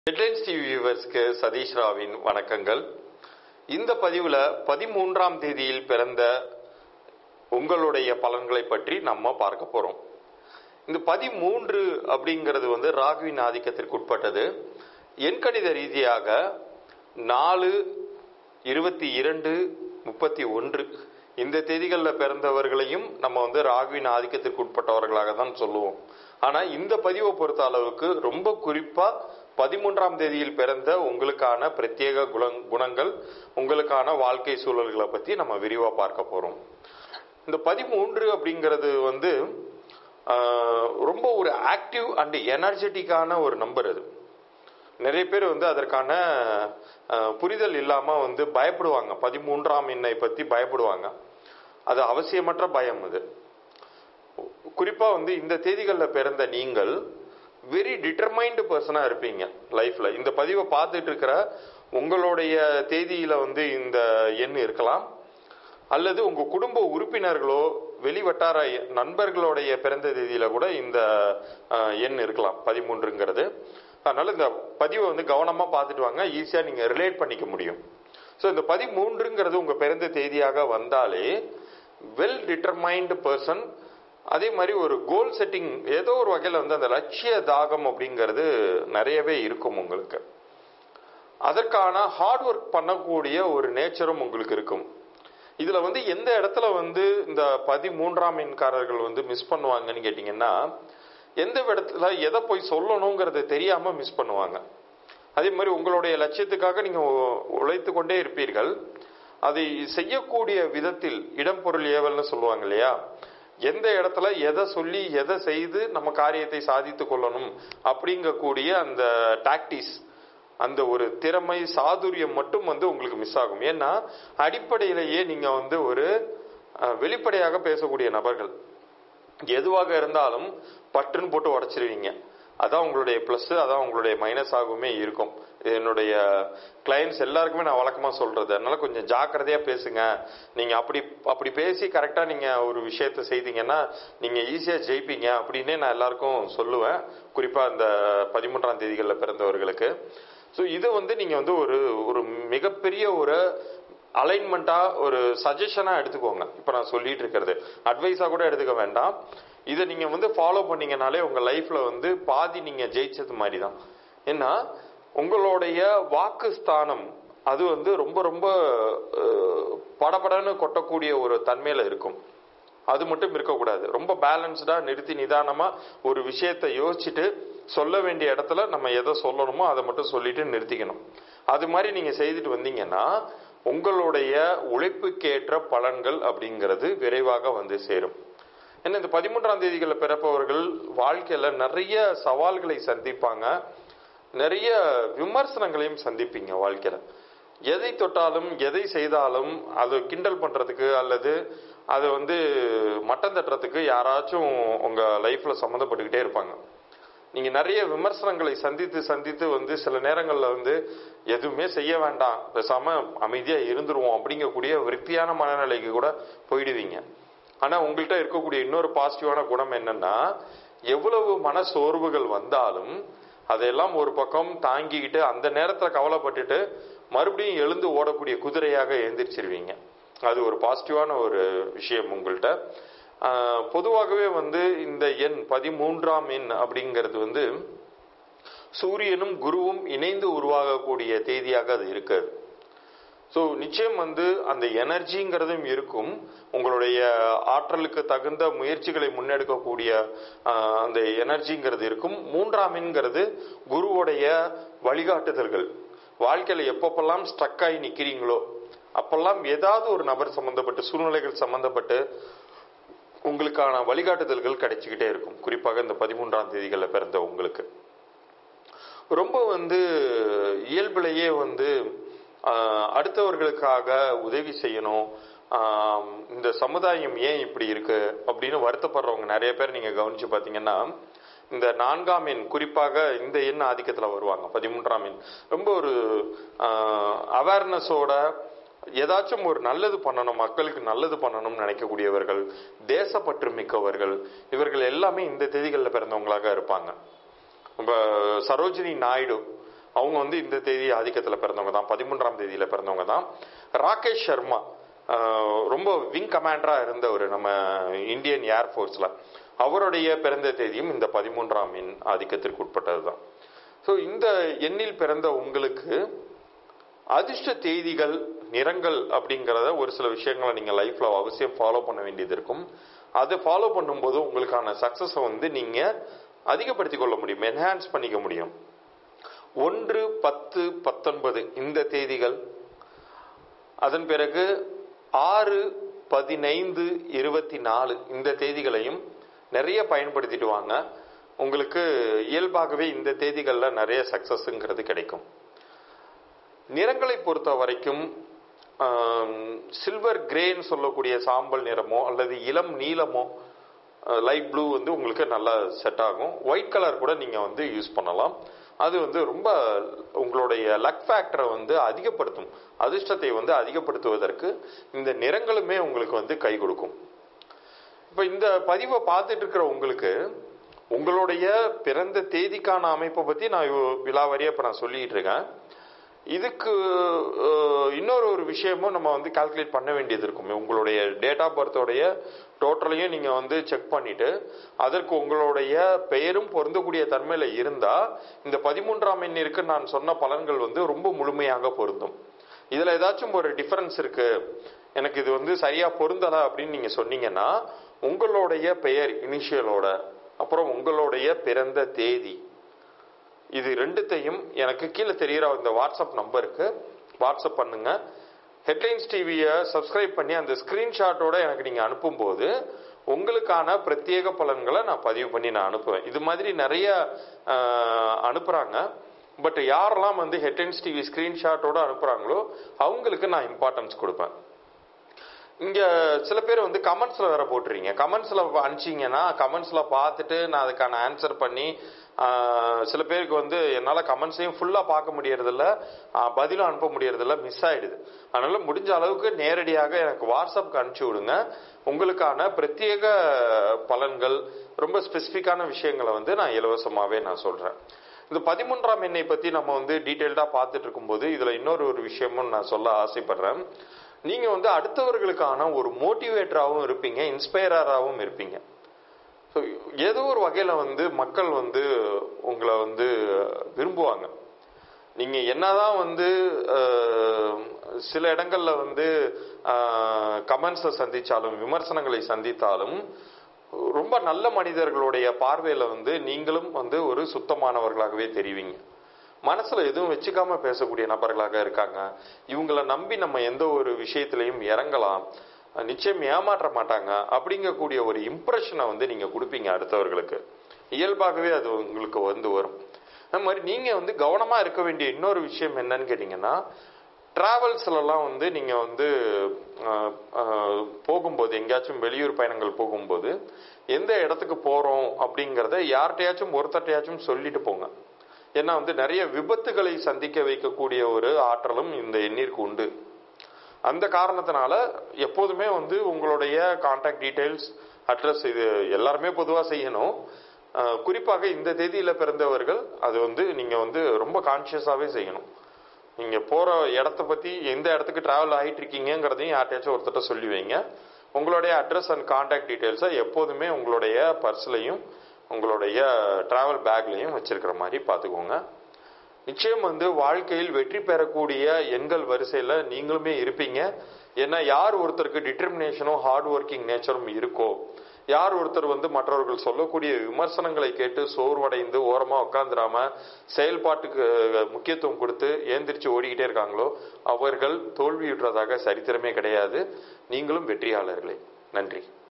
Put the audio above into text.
headlines TV வியூவர்ஸ்க்கு சதீஷ் ராவின் வணக்கங்கள் இந்த பதிவுல பதிமூன்றாம் தேதியில் பிறந்த உங்களுடைய பலன்களை பற்றி நம்ம பார்க்க போறோம் இந்த பதிமூன்று அப்படிங்கிறது வந்து ராகுவின் ஆதிக்கத்திற்கு உட்பட்டது எண்கணித ரீதியாக நாலு இருபத்தி இரண்டு முப்பத்தி ஒன்று இந்த தேதிகளில் பிறந்தவர்களையும் நம்ம வந்து ராகுவின் ஆதிக்கத்திற்கு உட்பட்டவர்களாக தான் சொல்லுவோம் ஆனா இந்த பதிவை பொறுத்த அளவுக்கு ரொம்ப குறிப்பா பதிமூன்றாம் தேதியில் பிறந்த உங்களுக்கான பிரத்யேக குண குணங்கள் உங்களுக்கான வாழ்க்கை சூழல்களை பத்தி நம்ம விரிவா பார்க்க போறோம் இந்த பதிமூன்று அப்படிங்கிறது வந்து ஆஹ், ரொம்ப ஒரு ஆக்டிவ் அண்ட் எனர்ஜெட்டிக்கான ஒரு நம்பர் அது நிறைய பேர் வந்து அதற்கான அஹ், புரிதல் இல்லாம வந்து பயப்படுவாங்க பதிமூன்றாம் எண்ணை பத்தி பயப்படுவாங்க அது அவசியமற்ற பயம் அது குறிப்பா வந்து இந்த தேதிகளில் பிறந்த நீங்கள் வெரி டிட்டர்மைண்டு பர்சனா இருப்பீங்க லைஃப்ல இந்த பதிவை பார்த்துட்டு இருக்கிற உங்களுடைய தேதியில வந்து இந்த எண் இருக்கலாம் அல்லது உங்க குடும்ப உறுப்பினர்களோ வெளிவட்டார நண்பர்களுடைய பிறந்த தேதியில கூட இந்த அஹ், எண் இருக்கலாம் பதிமூன்றுங்கிறது அதனால இந்த பதிவை வந்து கவனமா பார்த்துட்டு வாங்க ஈஸியா நீங்க ரிலேட் பண்ணிக்க முடியும் ஸோ இந்த பதிமூன்றுங்கிறது உங்க பிறந்த தேதியாக வந்தாலே வெல் டிட்டர்மைண்டு பர்சன் அதே மாதிரி ஒரு கோல் செட்டிங் ஏதோ ஒரு வகையில் வந்து அந்த லட்சிய தாகம் அப்படிங்கிறது நிறையவே இருக்கும் உங்களுக்கு அதற்கான ஹார்ட் ஒர்க் பண்ணக்கூடிய ஒரு நேச்சரும் உங்களுக்கு இருக்கும் இதுல வந்து எந்த இடத்துல வந்து இந்த பதிமூன்றாம் எண்காரர்கள் வந்து மிஸ் பண்ணுவாங்கன்னு கேட்டீங்கன்னா எந்த இடத்துல எதை போய் சொல்லணுங்கிறத தெரியாம மிஸ் பண்ணுவாங்க அதே மாதிரி உங்களுடைய லட்சியத்துக்காக நீங்க உ- உழைத்து கொண்டே இருப்பீர்கள் அதை செய்யக்கூடிய விதத்தில் இடம் பொருள் ஏவல்னு சொல்லுவாங்க இல்லையா எந்த இடத்துல எதை சொல்லி எதை செய்து நம்ம காரியத்தை சாதித்து கொள்ளணும் அப்படிங்கக்கூடிய அந்த டாக்டிஸ் அந்த ஒரு திறமை சாதுரியம் மட்டும் வந்து உங்களுக்கு மிஸ் ஆகும் ஏன்னா அடிப்படையிலேயே நீங்க வந்து ஒரு அஹ், வெளிப்படையாக பேசக்கூடிய நபர்கள் எதுவாக இருந்தாலும் பட்டுன்னு போட்டு உடச்சிருவீங்க அதான் உங்களுடைய ப்ளஸ் அதான் உங்களுடைய மைனஸ் ஆகவுமே இருக்கும் இது என்னுடைய கிளைண்ட்ஸ் எல்லாருக்குமே நான் வழக்கமாக சொல்றது அதனால கொஞ்சம் ஜாக்கிரதையா பேசுங்க நீங்க அப்படி அப்படி பேசி கரெக்டா நீங்க ஒரு விஷயத்த செய்தீங்கன்னா நீங்க ஈஸியா ஜெயிப்பீங்க அப்படின்னே நான் எல்லாருக்கும் சொல்லுவேன் குறிப்பா இந்த பதிமூன்றாம் தேதிகளில் பிறந்தவர்களுக்கு ஸோ இதை வந்து நீங்க வந்து ஒரு ஒரு மிகப்பெரிய ஒரு அலைன்மெண்ட்டா ஒரு சஜஷனா எடுத்துக்கோங்க இப்போ நான் சொல்லிட்டு இருக்கிறது அட்வைஸா கூட எடுத்துக்க வேண்டாம் இதை நீங்க வந்து ஃபாலோ பண்ணீங்கனாலே உங்க லைஃப்ல வந்து பாதி நீங்க ஜெயிச்சது மாதிரி தான் ஏன்னா உங்களுடைய வாக்கு ஸ்தானம் அது வந்து ரொம்ப ரொம்ப அஹ், படபடன்னு கொட்டக்கூடிய ஒரு தன்மையில இருக்கும் அது மட்டும் இருக்கக்கூடாது ரொம்ப பேலன்ஸ்டா நிறுத்தி நிதானமா ஒரு விஷயத்தை யோசிச்சுட்டு சொல்ல வேண்டிய இடத்துல நம்ம எதை சொல்லணுமோ அதை மட்டும் சொல்லிட்டு நிறுத்திக்கணும் அது மாதிரி நீங்க செய்துட்டு வந்தீங்கன்னா உங்களுடைய உழைப்புக்கேற்ற பலன்கள் அப்படிங்கிறது விரைவாக வந்து சேரும் ஏன்னா இந்த பதிமூன்றாம் தேதிகளில் பிறப்பவர்கள் வாழ்க்கையில நிறைய சவால்களை சந்திப்பாங்க நிறைய விமர்சனங்களையும் சந்திப்பீங்க வாழ்க்கையில எதை தொட்டாலும் எதை செய்தாலும் அதை கிண்டல் பண்றதுக்கு அல்லது அதை வந்து மட்டம் தட்டுறதுக்கு யாராச்சும் உங்க லைஃப்ல சம்மந்தப்பட்டுக்கிட்டே இருப்பாங்க நீங்க நிறைய விமர்சனங்களை சந்தித்து சந்தித்து வந்து சில நேரங்கள்ல வந்து எதுவுமே செய்ய வேண்டாம் பேசாம அமைதியா இருந்துருவோம் அப்படிங்கக்கூடிய விருத்தியான மனநிலைக்கு கூட போயிடுவீங்க ஆனா உங்கள்கிட்ட இருக்கக்கூடிய இன்னொரு பாசிட்டிவான குணம் என்னன்னா எவ்வளவு மன சோர்வுகள் வந்தாலும் அதையெல்லாம் ஒரு பக்கம் தாங்கிக்கிட்டு அந்த நேரத்துல கவலைப்பட்டுட்டு மறுபடியும் எழுந்து ஓடக்கூடிய குதிரையாக எழுந்திரிச்சிருவீங்க அது ஒரு பாசிட்டிவான ஒரு விஷயம் உங்கள்கிட்ட ஆஹ், பொதுவாகவே வந்து இந்த எண் பதிமூன்றாம் எண் அப்படிங்கிறது வந்து சூரியனும் குருவும் இணைந்து உருவாகக்கூடிய தேதியாக அது இருக்காது ஸோ நிச்சயம் வந்து அந்த எனர்ஜிங்கிறதும் இருக்கும் உங்களுடைய ஆற்றலுக்கு தகுந்த முயற்சிகளை முன்னெடுக்கக்கூடிய ஆஹ், அந்த எனர்ஜிங்கிறது இருக்கும் மூன்றாம் எண்கிறது குருவுடைய வழிகாட்டுதல்கள் வாழ்க்கையில எப்பப்பெல்லாம் ஸ்ட்ரக் ஆகி நிக்கிறீங்களோ அப்பெல்லாம் ஏதாவது ஒரு நபர் சம்பந்தப்பட்டு சூழ்நிலைகள் சம்பந்தப்பட்டு உங்களுக்கான வழிகாட்டுதல்கள் கிடைச்சிக்கிட்டே இருக்கும் குறிப்பாக இந்த பதிமூன்றாம் தேதிகளில் பிறந்த உங்களுக்கு ரொம்ப வந்து இயல்பிலேயே வந்து ஆஹ், அடுத்தவர்களுக்காக உதவி செய்யணும் ஆஹ், இந்த சமுதாயம் ஏன் இப்படி இருக்கு அப்படின்னு வருத்தப்படுறவங்க நிறைய பேர் நீங்க கவனிச்சு பாத்தீங்கன்னா இந்த நான்காம் எண் குறிப்பாக இந்த எண் ஆதிக்கத்துல வருவாங்க பதிமூன்றாம் எண் ரொம்ப ஒரு அவேர்னஸோட ஏதாச்சும் ஒரு நல்லது பண்ணணும் மக்களுக்கு நல்லது பண்ணணும்னு நினைக்கக்கூடியவர்கள் தேசப்பற்று மிக்கவர்கள் இவர்கள் எல்லாமே இந்த தேதிகளில் பிறந்தவங்களாக இருப்பாங்க இப்ப சரோஜினி நாயுடு அவங்க வந்து இந்த தேதி ஆதிக்கத்தில் பிறந்தவங்க தான் பதிமூன்றாம் தேதியில பிறந்தவங்க தான் ராகேஷ் சர்மா ஆஹ், ரொம்ப விங் கமாண்டரா இருந்தவர் நம்ம இந்தியன் ஏர்ஃபோர்ஸ்ல அவருடைய பிறந்த தேதியும் இந்த பதிமூன்றாம் எண் ஆதிக்கத்திற்கு உட்பட்டது தான் ஸோ இந்த எண்ணில் பிறந்த உங்களுக்கு அதிர்ஷ்ட தேதிகள் நிறங்கள் அப்படிங்கிறத ஒரு சில விஷயங்களை நீங்கள் லைஃப்ல அவசியம் ஃபாலோ பண்ண வேண்டியது இருக்கும் அதை ஃபாலோ பண்ணும்போது உங்களுக்கான சக்சஸை வந்து நீங்க அதிகப்படுத்திக் கொள்ள முடியும் என்ஹான்ஸ் பண்ணிக்க முடியும் ஒன்று பத்து பத்தொன்பது இந்த தேதிகள் அதன் பிறகு ஆறு பதினைந்து இருபத்தி நாலு இந்த தேதிகளையும் நிறைய பயன்படுத்திட்டு வாங்க உங்களுக்கு இயல்பாகவே இந்த தேதிகளில் நிறைய சக்சஸ்ங்கிறது கிடைக்கும் நிறங்களை பொறுத்த வரைக்கும் சில்வர் கிரேன்னு சொல்லக்கூடிய சாம்பல் நிறமோ அல்லது இளம் நீலமோ லைட் ப்ளூ வந்து உங்களுக்கு நல்லா செட் ஆகும் ஒயிட் கலர் கூட நீங்கள் வந்து யூஸ் பண்ணலாம் அது வந்து ரொம்ப உங்களுடைய லக் ஃபேக்டரை வந்து அதிகப்படுத்தும் அதிர்ஷ்டத்தை வந்து அதிகப்படுத்துவதற்கு இந்த நிறங்களுமே உங்களுக்கு வந்து கை கொடுக்கும் இப்போ இந்த பதிவை பார்த்துட்டு இருக்கிற உங்களுக்கு உங்களுடைய பிறந்த தேதிக்கான அமைப்பை பற்றி நான் இவ்- விலாவாரியா இப்போ நான் சொல்லிட்டு இருக்கேன் இதுக்கு அஹ், இன்னொரு ஒரு விஷயமும் நம்ம வந்து கால்குலேட் பண்ண வேண்டியது இருக்கும் உங்களுடைய டேட் ஆஃப் பர்த்தோடைய டோட்டலையும் நீங்கள் வந்து செக் பண்ணிட்டு அதற்கு உங்களுடைய பெயரும் பொருந்தக்கூடிய தன்மையில் இருந்தால் இந்த பதிமூன்றாம் எண்ணிற்கு நான் சொன்ன பலன்கள் வந்து ரொம்ப முழுமையாக பொருந்தும் இதில் ஏதாச்சும் ஒரு டிஃபரன்ஸ் இருக்கு எனக்கு இது வந்து சரியா பொருந்தல அப்படின்னு நீங்க சொன்னீங்கன்னா உங்களுடைய பெயர் இனிஷியலோட அப்புறம் உங்களுடைய பிறந்த தேதி இது ரெண்டுத்தையும் எனக்கு கீழே தெரிகிற இந்த வாட்ஸ்அப் நம்பருக்கு வாட்ஸ்அப் பண்ணுங்க ஹெட்லைன்ஸ் டிவியை சப்ஸ்கிரைப் பண்ணி அந்த ஸ்கிரீன்ஷாட்டோட எனக்கு நீங்கள் அனுப்பும்போது உங்களுக்கான பிரத்யேக பலன்களை நான் பதிவு பண்ணி நான் அனுப்புவேன் இது மாதிரி நிறைய ஆஹ், அனுப்புறாங்க பட் யாரெல்லாம் வந்து ஹெட்லைன்ஸ் டிவி ஸ்கிரீன்ஷாட்டோட அனுப்புறாங்களோ அவங்களுக்கு நான் இம்பார்ட்டன்ஸ் கொடுப்பேன் இங்க சில பேர் வந்து கமெண்ட்ஸ்ல வேற போட்டுறீங்க கமெண்ட்ஸ்ல அனுப்பிச்சிங்கன்னா கமெண்ட்ஸ்ல பார்த்துட்டு நான் அதுக்கான ஆன்சர் பண்ணி ஆஹ், சில பேருக்கு வந்து என்னால கமெண்ட்ஸையும் ஃபுல்லா பார்க்க முடியறதில்ல ஆஹ், பதிலும் அனுப்ப முடியறதில்ல மிஸ் ஆயிடுது அதனால முடிஞ்ச அளவுக்கு நேரடியாக எனக்கு வாட்ஸ்அப்க்கு அனுப்பிச்சு விடுங்க உங்களுக்கான பிரத்யேக பலன்கள் ரொம்ப ஸ்பெசிஃபிக்கான விஷயங்களை வந்து நான் இலவசமாவே நான் சொல்றேன் இந்த பதிமூன்றாம் எண்ணை பத்தி நம்ம வந்து டீட்டெயில்டா பார்த்துட்டு இருக்கும்போது இதுல இன்னொரு ஒரு விஷயமும் நான் சொல்ல ஆசைப்படுறேன் நீங்க வந்து அடுத்தவர்களுக்கான ஒரு மோட்டிவேட்டராகவும் இருப்பீங்க இன்ஸ்பயராகவும் இருப்பீங்க ஸோ ஏதோ ஒரு வகையில வந்து மக்கள் வந்து உங்களை வந்து விரும்புவாங்க நீங்க என்னதான் வந்து அஹ், சில இடங்கள்ல வந்து கமெண்ட்ஸை சந்திச்சாலும் விமர்சனங்களை சந்தித்தாலும் ரொம்ப நல்ல மனிதர்களுடைய பார்வையில வந்து நீங்களும் வந்து ஒரு சுத்தமானவர்களாகவே தெரிவிங்க மனசுல எதுவும் வச்சுக்காம பேசக்கூடிய நபர்களாக இருக்காங்க இவங்களை நம்பி நம்ம எந்த ஒரு விஷயத்திலையும் இறங்கலாம் நிச்சயம் ஏமாற்ற மாட்டாங்க அப்படிங்கக்கூடிய ஒரு இம்ப்ரெஷனை வந்து நீங்க கொடுப்பீங்க அடுத்தவர்களுக்கு இயல்பாகவே அது உங்களுக்கு வந்து வரும் அது மாதிரி நீங்க வந்து கவனமா இருக்க வேண்டிய இன்னொரு விஷயம் என்னன்னு கேட்டீங்கன்னா டிராவல்ஸ்லலாம் வந்து நீங்க வந்து அஹ், அஹ், போகும்போது எங்கேயாச்சும் வெளியூர் பயணங்கள் போகும்போது எந்த இடத்துக்கு போறோம் அப்படிங்கறத யார்கிட்டயாச்சும் ஒருத்தட்டையாச்சும் சொல்லிட்டு போங்க ஏன்னா வந்து நிறைய விபத்துகளை சந்திக்க வைக்கக்கூடிய ஒரு ஆற்றலும் இந்த எண்ணிற்கு உண்டு அந்த காரணத்தினால எப்போதுமே வந்து உங்களுடைய கான்டாக்ட் டீடைல்ஸ் அட்ரஸ் இது எல்லாருமே பொதுவாக செய்யணும் அஹ், குறிப்பாக இந்த தேதியில பிறந்தவர்கள் அது வந்து நீங்க வந்து ரொம்ப கான்சியஸாவே செய்யணும் நீங்க போற இடத்த பத்தி எந்த இடத்துக்கு டிராவல் ஆகிட்டு இருக்கீங்கிறதையும் யார்கிட்டயாச்சும் ஒருத்தட்ட சொல்லி வைங்க உங்களுடைய அட்ரஸ் அண்ட் கான்டாக்ட் டீடைல்ஸை எப்போதுமே உங்களுடைய பர்ஸ்லையும் உங்களுடைய டிராவல் பேக்லையும் வச்சிருக்கிற மாதிரி பார்த்துக்கோங்க நிச்சயம் வந்து வாழ்க்கையில் வெற்றி பெறக்கூடிய எண்கள் வரிசையில் நீங்களுமே இருப்பீங்க ஏன்னா யார் ஒருத்தருக்கு டிட்டர்மினேஷனும் ஹார்ட் ஒர்க்கிங் நேச்சரும் இருக்கோ யார் ஒருத்தர் வந்து மற்றவர்கள் சொல்லக்கூடிய விமர்சனங்களை கேட்டு சோர்வடைந்து ஓரமா உட்காந்துராம செயல்பாட்டுக்கு அஹ், முக்கியத்துவம் கொடுத்து ஏந்திரிச்சு ஓடிக்கிட்டே இருக்காங்களோ அவர்கள் தோல்வியுற்றதாக சரித்திரமே கிடையாது நீங்களும் வெற்றியாளர்களே நன்றி